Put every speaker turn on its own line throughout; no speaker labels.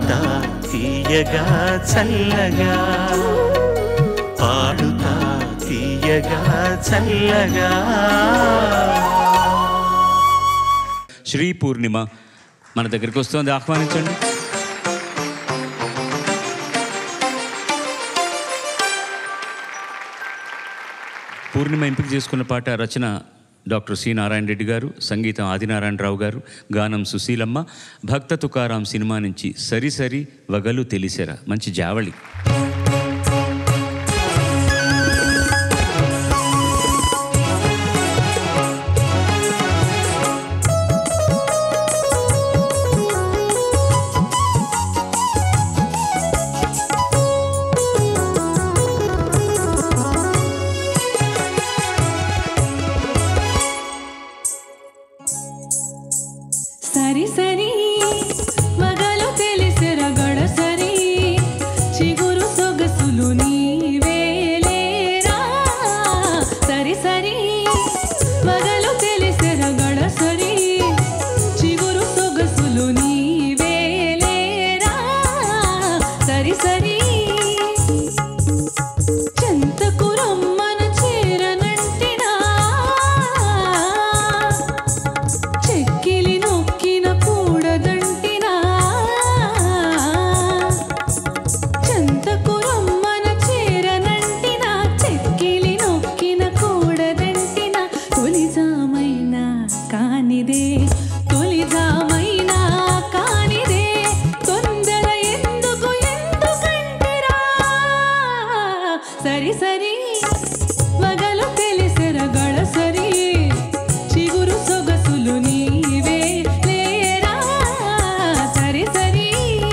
పాడుతా తీయగా చల్లగా పాడుతా తీయగా చల్లగా
శ్రీ పూర్ణిమ మన దగ్గరికి వస్తుంది ఆహ్వానించండి పూర్ణిమ ఎంపిక చేసుకున్న పాట రచన డాక్టర్ సి నారాయణ రెడ్డి గారు సంగీతం ఆదినారాయణరావు గారు గానం సుశీలమ్మ భక్త తుకారాం సినిమా నుంచి సరి సరి వగలు తెలిసెరా మంచి జావళి
సరి సరి మగలు తెలిసిన గడసరి చిగురు సొగసులు నీవేలేరా సరి సరి మగలు తెలిసిన గడసరి చిగురు సొగసులు నీవేలేరా సరి సరి చెంతకు రమ్మన చేరనంటినా చెక్కిలి నొక్కిన కూడదంటినా చెంతకు రమ్మన చేరనంటినా చెక్కిలి నొక్కిన కూడదంటినా తొలిజామైనా కానిదే తొలిజామైనా కానిదే తొందర ఎందుకు ఎందుకంటిరా సరి సరి మగలు తెలిసెర గడసరి చిగురు సొగసులు నీవే లేరా సరి సరి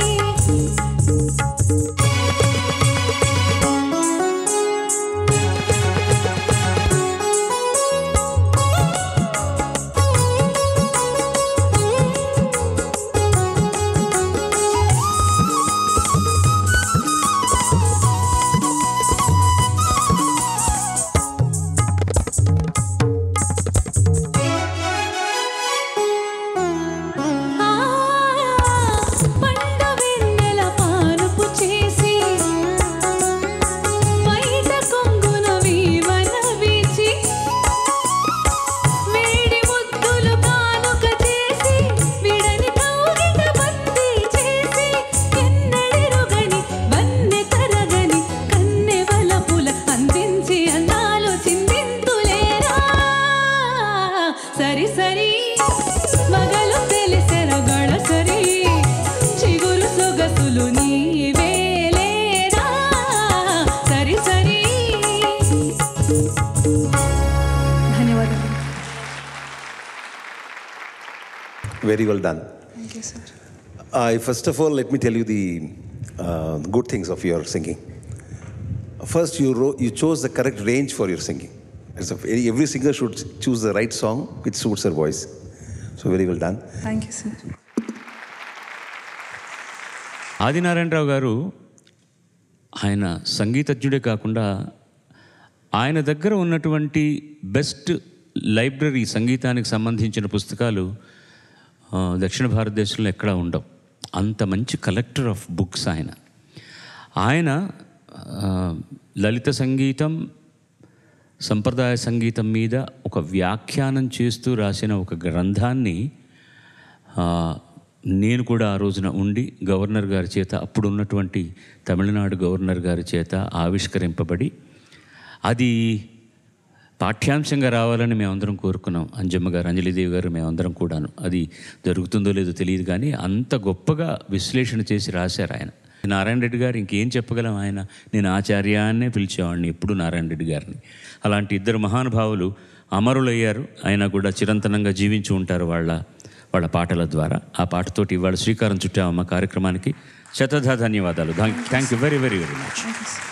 ఆ పండు వెన్నెల పానుపు చేసి బయట కొంగున వీవన వీచి వేడి ముద్దులు కానుక చేసి విడని కౌగిట బందీ చేసి ఎన్నడెరుగని వన్నె తరగని కన్నె వలపుల అందించి అన్నాలు చిందింతులేరా సరి సరి మగలు తెలిసెర గడసరి చిగురు సొగసులు నీవేలేరా సరి సరి ధన్యవాదాలు
Very well done.
Thank you, sir.
I first of all, let me tell you the uh, good things of your singing. First, you wrote, you chose the correct range for your singing. It's a very, every singer should choose the right song which suits her voice. So very well done.
Thank you, sir.
Adinarayana Rao గారు ఆయన సంగీతజ్ఞుడే కాకుండా ఆయన దగ్గర ఉన్నటువంటి best library సంగీతానికి సంబంధించిన పుస్తకాలు ఆ, దక్షిణ భారతదేశంలో ఎక్కడా ఉండవు అంత మంచి కలెక్టర్ ఆఫ్ బుక్స్ ఆయన ఆయన ఆ, లలిత సంగీతం సంప్రదాయ సంగీతం మీద ఒక వ్యాఖ్యానం చేస్తూ రాసిన ఒక గ్రంథాన్ని ఆ, నేను కూడా ఆ రోజున ఉండి గవర్నర్ గారి చేత అప్పుడు ఉన్నటువంటి తమిళనాడు గవర్నర్ గారి చేత ఆవిష్కరింపబడి అది పాఠ్యాంశంగా రావాలని మేమందరం కోరుకున్నాం అంజమ్మ గారు అంజలిదేవి గారు మేమందరం కూడాను అది జరుగుతుందో లేదో తెలియదు కానీ అంత గొప్పగా విశ్లేషణ చేసి రాశారు ఆయన నారాయణ రెడ్డి గారు ఇంకేం చెప్పగలం ఆయన నేను ఆచార్యాన్నే పిలిచేవాడిని ఎప్పుడు నారాయణ రెడ్డి గారిని అలాంటి ఇద్దరు మహానుభావులు అమరులయ్యారు అయినా కూడా చిరంతనంగా జీవించి ఉంటారు వాళ్ళ వాళ్ళ పాటల ద్వారా ఆ పాటతోటి ఇవాళ శ్రీకారం చుట్టామమ్మ కార్యక్రమానికి శతధ ధన్యవాదాలు thank you very very very much
Thank you, sir.